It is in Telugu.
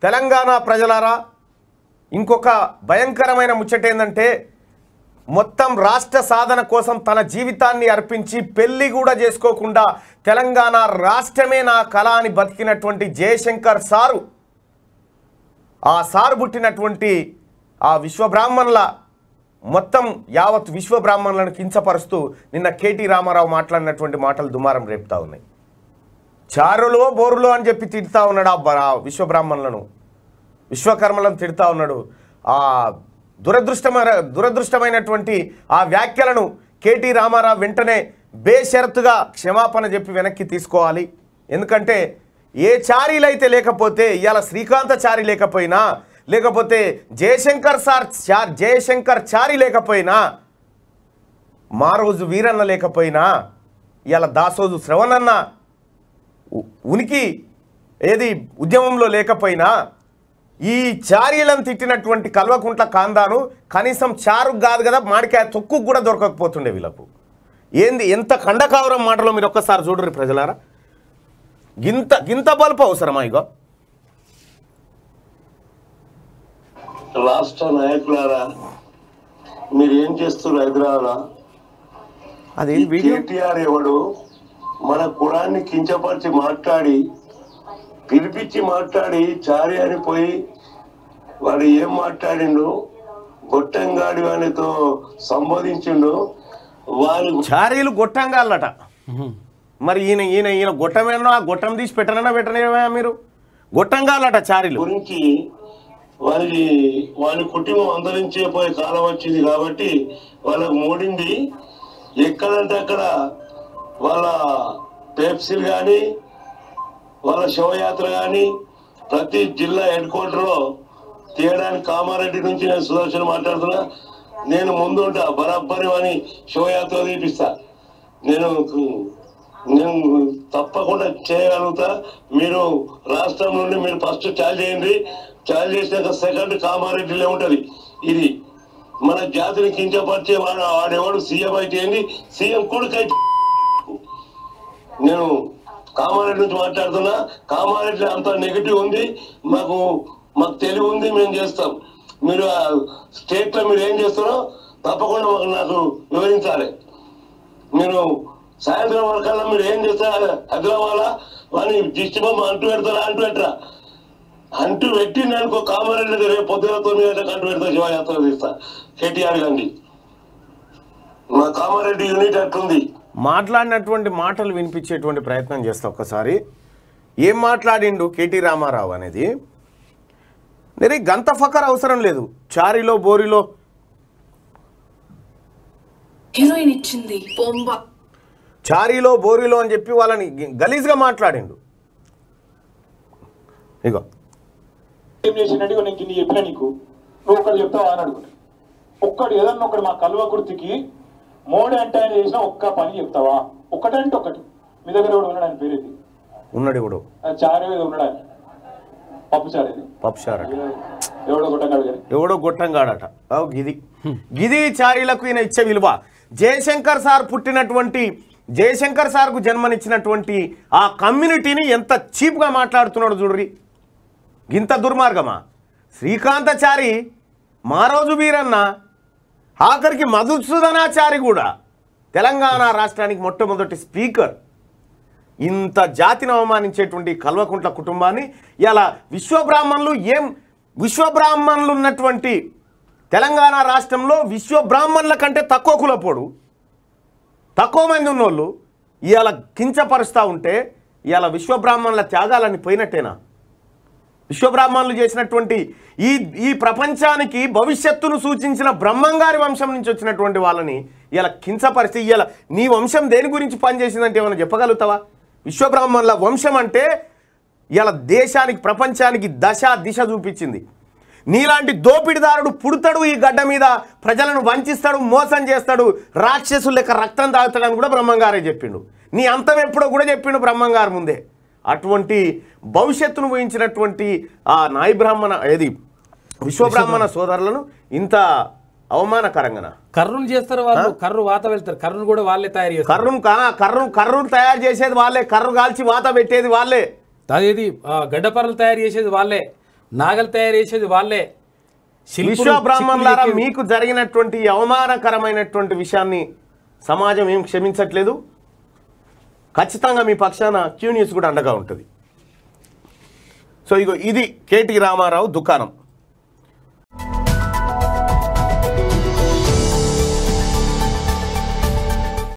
తెలంగాణ ప్రజలారా ఇంకొక భయంకరమైన ముచ్చట ఏంటంటే మొత్తం రాష్ట్ర సాధన కోసం తన జీవితాన్ని అర్పించి పెళ్లి కూడా చేసుకోకుండా తెలంగాణ రాష్ట్రమే నా కళ అని బతికినటువంటి జయశంకర్ సారు ఆ సారు పుట్టినటువంటి ఆ విశ్వబ్రాహ్మణుల మొత్తం యావత్ విశ్వబ్రాహ్మణులను కించపరుస్తూ నిన్న కేటీ రామారావు మాట్లాడినటువంటి మాటలు దుమారం రేపుతా ఉన్నాయి చారులో బోరులో అని చెప్పి తిడతా ఉన్నాడు ఆ బ- ఆ విశ్వబ్రాహ్మణులను విశ్వకర్మలను తిడతా ఉన్నాడు ఆ దురదృష్టమైన దురదృష్టమైనటువంటి ఆ వ్యాఖ్యలను కేటీ రామారావు వెంటనే బేషరతుగా క్షమాపణ చెప్పి వెనక్కి తీసుకోవాలి ఎందుకంటే ఏ చారీలైతే లేకపోతే ఇవాళ శ్రీకాంత చారి లేకపోయినా లేకపోతే జయశంకర్ సార్ చా- జయశంకర్ చారి లేకపోయినా మా రోజు వీరన్న లేకపోయినా ఇవాళ దాసోజు శ్రవణన్న ఉ- ఉనికి ఏది ఉద్యమంలో లేకపోయినా ఈ చారీలను తిట్టినటువంటి కల్వకుంట్ల కాందాను కనీసం చారు కాదు కదా మాడికాయ తొక్కు కూడా దొరకకపోతుండే వీళ్ళకు ఏంది ఎంత ఖండకావరం మాటలో మీరు ఒక్కసారి చూడరు ప్రజలారా గింత గింత బల్పు అవసరమా ఇగో రాష్ట్ర నాయకులారా మీరు ఏం చేస్తున్నారు హైదరాబాద్ అది వీడియో కేటీఆర్ ఎవడు మన కులాన్ని కించపరిచి మాట్లాడి పిలిపించి మాట్లాడి చారి అని పోయి వాడు ఏం మాట్లాడిండు గొట్టంగాడి వానితో సంబోధించిండు వారి చారీలు గొట్టంగాళ్ళట మరి ఈయన ఈయన ఈయన గొట్టమేనో ఆ గొట్టం తీసి పెట్టనన్నా పెట్టనేమా మీరు గొట్టంగాళ్ళట చారీలు గురించి వారి వారి కుటుంబం అందరించే పోయే కాలం వచ్చింది కాబట్టి వాళ్ళకు మూడింది ఎక్కడంటే అక్కడ వాళ్ళ పేప్సీలు కానీ వాళ్ళ శవయాత్ర కానీ ప్రతి జిల్లా హెడ్ క్వార్టర్లో తీయడానికి కామారెడ్డి నుంచి నేను సుదర్శన్ మాట్లాడుతున్నా నేను ముందుంటా బరాబరి అని శోయాత్ర తీపిస్తా నేను నేను తప్పకుండా చేయగలుగుతా మీరు రాష్ట్రం నుండి మీరు ఫస్ట్ చాలు చేయండి చాలు చేసినాక సెకండ్ కామారెడ్డిలో ఉంటది ఇది మన జాతిని కించపరిచే వాడు వాడెవడు సీఎం అయితే ఏంది సీఎం కొడుకు అయితే నేను కామారెడ్డి నుంచి మాట్లాడుతున్నా కామారెడ్డి అంత నెగిటివ్ ఉంది మాకు మాకు తెలివి ఉంది మేము చేస్తాం మీరు స్టేట్ లో మీరు ఏం చేస్తారో తప్పకుండా మాకు నాకు వివరించాలి మీరు సాయంత్రం వరకల్లా మీరు ఏం చేస్తారు హైదరాబాద్ వాని దిష్టి బొమ్మ అంటూ పెడతారా అంటూ పెట్టరా అంటూ పెట్టి నేను కామారెడ్డి రేపు పొద్దున తొమ్మిది గంటలకు అంటూ పెడతా శివయాత్ర తీస్తా కేటీఆర్ గాంధీ మా కామారెడ్డి యూనిట్ అట్లుంది మాట్లాడినటువంటి మాటలు వినిపించేటువంటి ప్రయత్నం చేస్తా ఒక్కసారి ఏం మాట్లాడిండు కేటీ రామారావు అనేది నేను గంత ఫకర్ అవసరం లేదు చారీలో బోరిలో హీరోయిన్ ఇచ్చింది బొమ్మ చారీలో బోరిలో అని చెప్పి వాళ్ళని గలీజ్గా మాట్లాడిండు ఇగో ఏం చేసినట్టు నేను కింద చెప్పిన నీకు నువ్వు ఒకటి చెప్తావా అని అడుగుతా ఒక్కడు ఏదన్నా ఒకటి మా కలువ గుర్తుకి మోడీ అంటే ఆయన చేసిన ఒక్క పని చెప్తావా ఒకటంటే ఒకటి మీ దగ్గర ఎవడు ఉన్నాడు ఆయన పేరేది ఉన్నాడు ఇప్పుడు చారే ఏదో ఉన్నాడు ఆయన పప్పు చారేది పప్షారట ఎవడో ఒకటి అడిగారు ఎవడో గొట్టంగాడట అవు గిది గిది చారీలకు ఈయన ఇచ్చే విలువ జయశంకర్ సార్ పుట్టినటువంటి జయశంకర్ సార్కు జన్మనిచ్చినటువంటి ఆ కమ్యూనిటీని ఎంత చీప్గా మాట్లాడుతున్నాడు చూడ్రి గింత దుర్మార్గమా శ్రీకాంతచారి మా రోజు వీరన్న ఆఖరికి మధుసూదనాచారి కూడా తెలంగాణ రాష్ట్రానికి మొట్టమొదటి స్పీకర్ ఇంత జాతిని అవమానించేటువంటి కల్వకుంట్ల కుటుంబాన్ని ఇలా విశ్వబ్రాహ్మణులు ఏం విశ్వబ్రాహ్మణులు ఉన్నటువంటి తెలంగాణ రాష్ట్రంలో విశ్వబ్రాహ్మణుల కంటే తక్కువ కులపోడు తక్కువ మంది ఉన్నోళ్ళు ఇవాళ కించపరుస్తూ ఉంటే ఇవాళ విశ్వబ్రాహ్మణుల త్యాగాలని పోయినట్టేనా విశ్వబ్రాహ్మణులు చేసినటువంటి ఈ ఈ ప్రపంచానికి భవిష్యత్తును సూచించిన బ్రహ్మంగారి వంశం నుంచి వచ్చినటువంటి వాళ్ళని ఇలా కించపరిచి ఇలా నీ వంశం దేని గురించి పనిచేసిందంటే ఏమైనా చెప్పగలుగుతావా విశ్వబ్రాహ్మణుల వంశం అంటే ఇలా దేశానికి ప్రపంచానికి దశ దిశ చూపించింది నీలాంటి దోపిడిదారుడు పుడతాడు ఈ గడ్డ మీద ప్రజలను వంచిస్తాడు మోసం చేస్తాడు రాక్షసులు లెక్క రక్తం తాగుతాడని కూడా బ్రహ్మంగారే చెప్పిండు నీ అంతం ఎప్పుడో కూడా చెప్పిండు బ్రహ్మంగారు ముందే అటువంటి భవిష్యత్తును ఊహించినటువంటి ఆ నాయి బ్రాహ్మణ ఏది విశ్వబ్రాహ్మణ సోదరులను ఇంత అవమానకరంగా కర్రును చేస్తారు వాళ్ళు కర్రు వాత వెళ్తారు కర్రును కూడా వాళ్ళే తయారు చేస్తారు కర్రం కా కర్రం కర్రను తయారు చేసేది వాళ్ళే కర్రు కాల్చి వాత పెట్టేది వాళ్ళే అదేది ఆ, గడ్డపర్రలు తయారు చేసేది వాళ్ళే నాగలు తయారు చేసేది వాళ్ళే శిల్పులు, విశ్వబ్రాహ్మణులారా చిక్కులు మీకు జరిగినటువంటి ఈ అవమానకరమైనటువంటి విషయాన్ని సమాజం ఏం క్షమించట్లేదు ఖచ్చితంగా మీ పక్షాన క్యూ న్యూస్ కూడా అండగా ఉంటుంది సో ఇగో ఇది కేటీ రామారావు దుకాణం